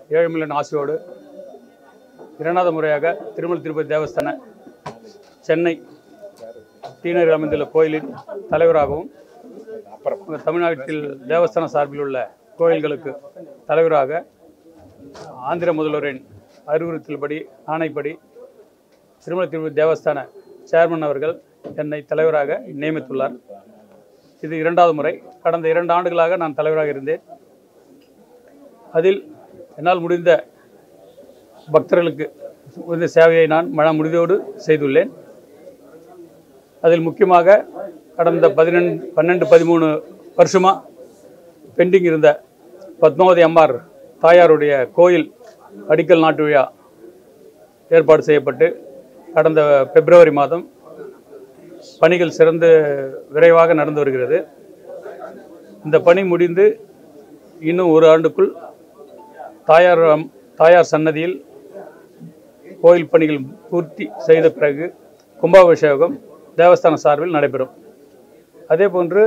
ஏழுமில்லன் ஆசையோடு இரண்டாவது முறையாக திருமலை திருப்பதி தேவஸ்தான சென்னை தீநகரில் அமைந்துள்ள கோயிலின் தலைவராகவும் தமிழ்நாட்டில் தேவஸ்தான சார்பில் உள்ள கோயில்களுக்கு தலைவராக ஆந்திர முதல்வரின் அறிவுறுத்தல்படி ஆணைப்படி திருமலை திருப்பதி தேவஸ்தான சேர்மன் அவர்கள் என்னை தலைவராக நியமித்துள்ளார் இது இரண்டாவது முறை கடந்த இரண்டு ஆண்டுகளாக நான் தலைவராக இருந்தேன் அதில் என்னால் முடிந்த பக்தர்களுக்கு இந்த சேவையை நான் மன முடிவோடு செய்துள்ளேன் அதில் முக்கியமாக கடந்த பதினெண்டு பன்னெண்டு பதிமூணு வருஷமாக பெண்டிங் இருந்த பத்மாவதி அம்மார் தாயாருடைய கோயில் அடிக்கல் நாட்டு விழா ஏற்பாடு செய்யப்பட்டு கடந்த பிப்ரவரி மாதம் பணிகள் சிறந்து விரைவாக நடந்து வருகிறது இந்த பணி முடிந்து இன்னும் ஒரு ஆண்டுக்குள் தாயார் தாயார் சன்னதியில் கோயில் பணிகள் பூர்த்தி செய்த பிறகு கும்பாபிஷேகம் தேவஸ்தான சார்பில் நடைபெறும் அதே போன்று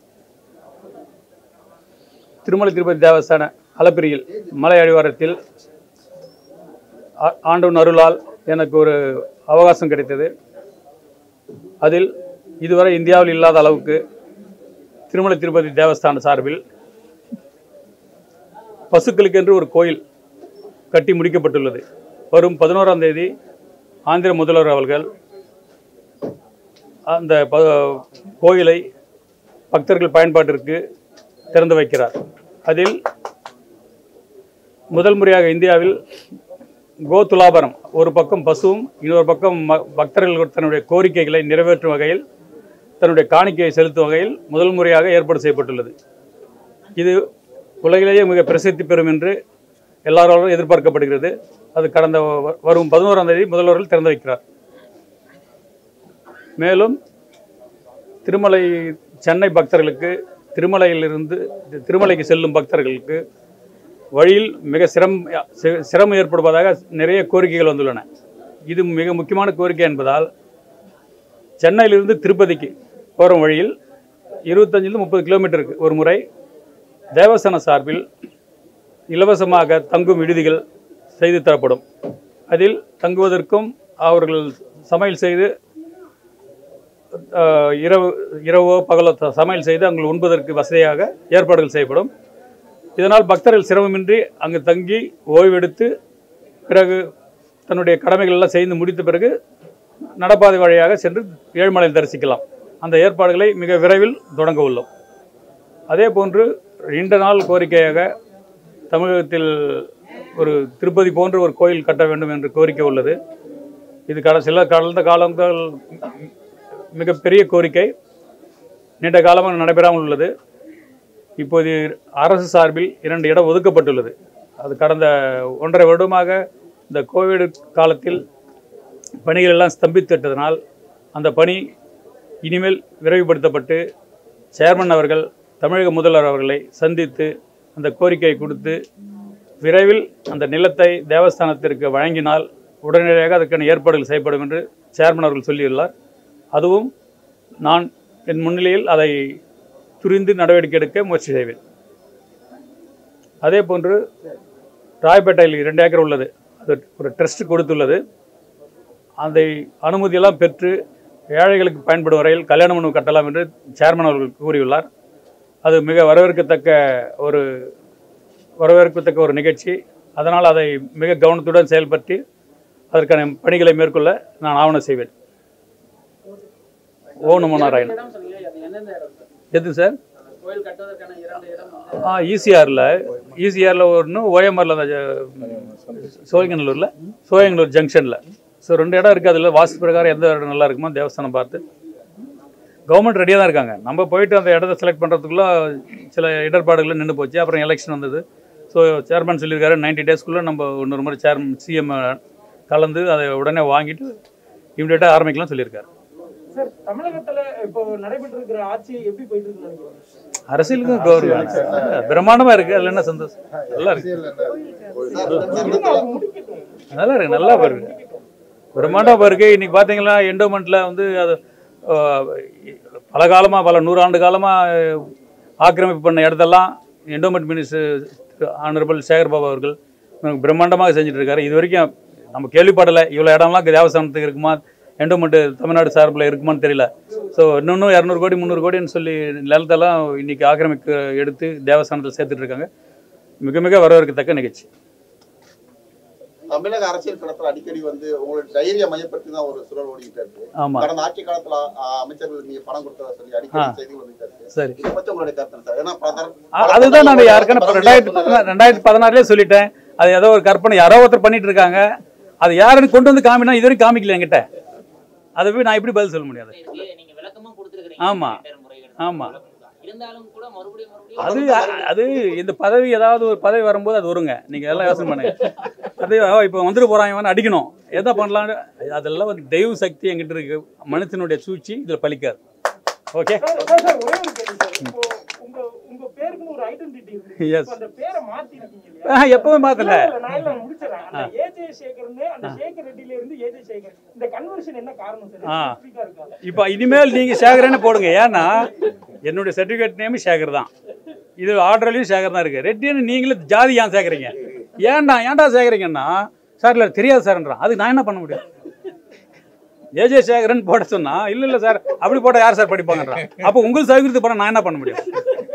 திருமலை திருப்பதி தேவஸ்தான அலப்பிரியில் மலை அடிவாரத்தில் ஆ- ஆண்டவன் அருளால் எனக்கு ஒரு அவகாசம் கிடைத்தது அதில் இதுவரை இந்தியாவில் இல்லாத அளவுக்கு திருமலை திருப்பதி தேவஸ்தான சார்பில் பசுக்களுக்கென்று ஒரு கோயில் கட்டி முடிக்கப்பட்டுள்ளது வரும் பதினோராம் தேதி ஆந்திர முதல்வர் அவர்கள் அந்த ப கோயிலை பக்தர்கள் பயன்பாட்டிற்கு திறந்து வைக்கிறார் அதில் முதல் முறையாக இந்தியாவில் கோ துலாபரம் ஒரு பக்கம் பசுவும் இன்னொரு பக்கம் ம- பக்தர்கள் தன்னுடைய கோரிக்கைகளை நிறைவேற்றும் வகையில் தன்னுடைய காணிக்கையை செலுத்தும் வகையில் முதல் முறையாக ஏற்பாடு செய்யப்பட்டுள்ளது இது உலகிலேயே மிக பிரசித்தி பெறும் என்று எல்லாராலும் எதிர்பார்க்கப்படுகிறது அது கடந்த வ- வரும் பதினோராம் தேதி முதல்வர்கள் திறந்து வைக்கிறார் மேலும் திருமலை சென்னை பக்தர்களுக்கு திருமலையிலிருந்து திருமலைக்கு செல்லும் பக்தர்களுக்கு வழியில் மிக சிரம் சி- சிரமம் ஏற்படுவதாக நிறைய கோரிக்கைகள் வந்துள்ளன இது மிக முக்கியமான கோரிக்கை என்பதால் சென்னையிலிருந்து திருப்பதிக்கு போகிற வழியில் இருபத்தஞ்சிலிருந்து முப்பது கிலோமீட்டருக்கு ஒரு முறை தேவஸ்தான சார்பில் இலவசமாக தங்கும் விடுதிகள் செய்து தரப்படும் அதில் தங்குவதற்கும் அவர்கள் சமையல் செய்து ஆஹ், இரவு இரவோ பகலோ த- சமையல் செய்து அங்கு உண்பதற்கு வசதியாக ஏற்பாடுகள் செய்யப்படும் இதனால் பக்தர்கள் சிரமமின்றி அங்கு தங்கி ஓய்வெடுத்து பிறகு தன்னுடைய கடமைகள் எல்லாம் செய்து முடித்த பிறகு நடப்பாதை வழியாக சென்று ஏழுமலையில் தரிசிக்கலாம் அந்த ஏற்பாடுகளை மிக விரைவில் தொடங்க உள்ளோம் அதே போன்று நீண்ட நாள் கோரிக்கையாக தமிழகத்தில் ஒரு திருப்பதி போன்ற ஒரு கோயில் கட்ட வேண்டும் என்று கோரிக்கை உள்ளது இது கட சில கடந்த காலங்கள் மிகப்பெரிய கோரிக்கை நீண்ட காலமாக நடைபெறாமல் உள்ளது இப்போது அரசு சார்பில் இரண்டு இடம் ஒதுக்கப்பட்டுள்ளது அது கடந்த ஒன்றரை வருடமாக இந்த கோவிட் காலத்தில் பணிகள் எல்லாம் ஸ்தம்பித்துவிட்டதனால் அந்த பணி இனிமேல் விரைவுபடுத்தப்பட்டு சேர்மன் அவர்கள் தமிழக முதல்வர் அவர்களை சந்தித்து அந்த கோரிக்கையை கொடுத்து விரைவில் அந்த நிலத்தை தேவஸ்தானத்திற்கு வழங்கினால் உடனடியாக அதற்கான ஏற்பாடுகள் செய்யப்படும் என்று சேர்மன் அவர்கள் சொல்லியுள்ளார் அதுவும் நான் என் முன்னிலையில் அதை துரிந்து நடவடிக்கை எடுக்க முயற்சி செய்வேன் அதே போன்று ராயப்பேட்டையில் இரண்டு ஏக்கர் உள்ளது அது ஒரு ட்ரஸ்ட் கொடுத்துள்ளது அந்த அனுமதியெல்லாம் பெற்று ஏழைகளுக்கு பயன்படும் வரையில் கல்யாண மண்டபம் கட்டலாம் என்று சேர்மன் அவர்கள் கூறியுள்ளார் அது மிக வரவேற்கத்தக்க ஒரு வரவேற்கத்தக்க ஒரு நிகழ்ச்சி அதனால் அதை மிக கவனத்துடன் செயல்படுத்தி அதற்கான பணிகளை மேற்கொள்ள நான் ஆவணம் செய்வேன் ஓ நமோ நாராயணன் இடம் சொன்னீங்க அது எந்தெந்த இடம் சார் எது சார் அந்த கோயில் கட்டுவதற்கான இரண்டு இடம் வந்து ஆ ஈசிஆரில் ஈசிஆரில் ஒன்று ஓஎம்ஆரில் அந்த சோழிங்கநல்லூரில் சோழிங்கநல்லூர் ஜங்ஷனில் ஸோ ரெண்டு இடம் இருக்குது அதில் வாஸ்து பிரகாரம் எந்த இடம் நல்லா இருக்குமோ தேவஸ்தானம் பார்த்து கவர்மெண்ட் ரெடியாக தான் இருக்காங்க நம்ம போயிட்டு அந்த இடத்த செலக்ட் பண்ணுறதுக்குள்ள சில இடர்பாடுகள் நின்று போச்சு அப்புறம் எலெக்ஷன் வந்தது ஸோ சேர்மன் சொல்லியிருக்காரு 90 டேஸ்க்குள்ளே நம்ம இன்னொரு மாதிரி சேர்மன் சிஎம் கலந்து அதை உடனே வாங்கிட்டு இமீடியட்டாக ஆரம்பிக்கலாம் சொல்லியிருக்காரு சார் தமிழகத்துல இப்போ நடைபெற்று இருக்கிற ஆட்சி எப்படி போயிட்டு இருக்குன்னு நினைக்கிறீங்க அரசியலுக்கும் கௌரவம் பிரம்மாண்டமாக இருக்குது அதில் என்ன சந்தோஷம் நல்லா இருக்கு இருங்க, அவர் முடிக்கட்டும் நல்லா இருக்கு நல்லா இருக்கு பிரம்மாண்டமாக இருக்கு இன்னைக்கு பார்த்தீங்கன்னா என்டோமெண்ட்ல வந்து அது அஹ், பல காலமாக பல நூறாண்டு காலமாக ஆக்கிரமிப்பு பண்ண இடத்தெல்லாம் endowment minister honourable Sekar Babu அவர்கள் பிரம்மாண்டமாக செஞ்சுட்டு இருக்காரு இது வரைக்கும் நம்ம கேள்விப்படலை இவ்வளோ இடம்லாம் தேவஸ்தானத்துக்கு இருக்குமா எண்டோமெண்ட் தமிழ்நாடு சார்பில் இருக்குமான்னு தெரியல ஸோ இன்னொன்று இரநூறு கோடி முந்நூறு கோடின்னு சொல்லி நிலத்தெல்லாம் இன்னைக்கு ஆக்கிரமிக்க எடுத்து தேவஸ்தானத்தில் சேர்த்துட்டு இருக்காங்க மிக மிக வரவேற்கத்தக்க நிகழ்ச்சி தமிழக அரசியல் களத்துல அடிக்கடி வந்து உங்களோட தைரிய மையப்படுத்தி தான் ஒரு சுழல் ஓடிக்கிட்டு இருக்கு ஆமாம் கடந்த ஆட்சி காலத்துல ஆ, அமைச்சர்கள் நீங்க பணம் கொடுத்ததா சொல்லி அடிக்கடி செய்திகள் வந்துட்டு இருக்கு சரி இதை பத்தி உங்களுடைய கருத்து என்ன சார் ஏன்னா பல அ- அதுதான் நான் யாருக்கான இப்போ ரெண்டாயிரத்தி பதினாறு ரெண்டாயிரத்தி பதினாறுலேயே சொல்லிட்டேன் அது ஏதோ ஒரு கற்பனை யாரோ ஒருத்தர் பண்ணிட்டு இருக்காங்க அது யாருன்னு கொண்டு வந்து காமினா இது வரைக்கும் காமிக்கல என்கிட்ட அதை போய் நான் எப்படி பதில் சொல்ல முடியாது இருக்கு. நீங்க விளக்கமும் கொடுத்திருக்கீங்க ஆமா. டெண்டர் முறைகள் ஆமா. இருந்தாலும் கூட மறுபடியும் அது மறுபடியும் அது இந்த பதவி ஏதாவது ஒரு பதவி வரும்போது அது வருங்க நீங்க எல்லாம் யோசனை பண்ணுங்க அது ஓ, இப்போ வந்துட்டு போறாங்க இவன் அடிக்கணும் எதை பண்ணலான்னு அதெல்லாம் வந்து தெய்வ சக்தி என்கிட்ட இருக்கு மனுஷனுடைய சூழ்ச்சி இதுல பலிக்காது ஓகே சார், சார், சார், ஒரே ஒரு கேள்வி சார். இப்போ உங்க உங்க பேருக்குன்னு ஒரு ஐடென்டிட்டி இருக்கு Yes. இப்ப அந்த பேரை மாத்தி இருக்கீங்க இல்லையா எப்பவுமே மாத்தல இல்ல, இல்ல, நான் இல்ல, முடிச்சிடுறேன். அந்த ஏஜே சேகர்னு, அந்த சேகர் ரெட்டில இருந்து ஏஜே சேகர். இந்த conversion என்ன காரணம் சார்? ஆ. specific ஆ இருக்கா? இப்போ இனிமேல் நீங்க சேகரன்னு போடுங்க ஏன்னா என்னுடைய சர்டிஃபிகேட் நேம் சேகர் தான் இது ஆர்டர்லையும் சேகர் தான் இருக்கு ரெட்டின்னு நீங்களும் ஜாதி ஏன் சேகரிங்க ஏன்டா ஏன்டா சேகரிங்கன்னா சார் இல்லை தெரியாது சார்ன்றான் அதுக்கு நான் என்ன பண்ண முடியும் ஏஜே சேகரன் போட சொன்னா இல்ல இல்ல சார் அப்படி போட்டா யார் சார் படிப்பாங்கன்றான் அப்போ உங்களுக்கு சௌகரியத்து போட நான் என்ன பண்ண முடியும்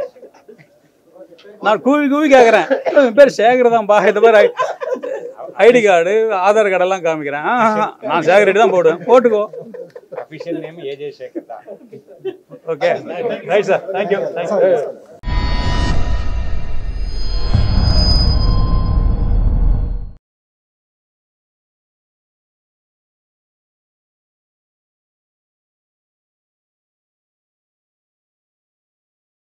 நான் கூவி கூவி கேட்குறேன் என் பேர் சேகர் தான் பா இந்த மாதிரி ஐடி கார்டு ஆதார் கார்டெல்லாம் காமிக்கிறேன் ஆஹா, நான் சேகர் ரெட்டி தான் போடுவேன் போட்டுக்கோ அபிஷியல் நேம் ஏஜே சேகர் தான் okay right sir thank you thank you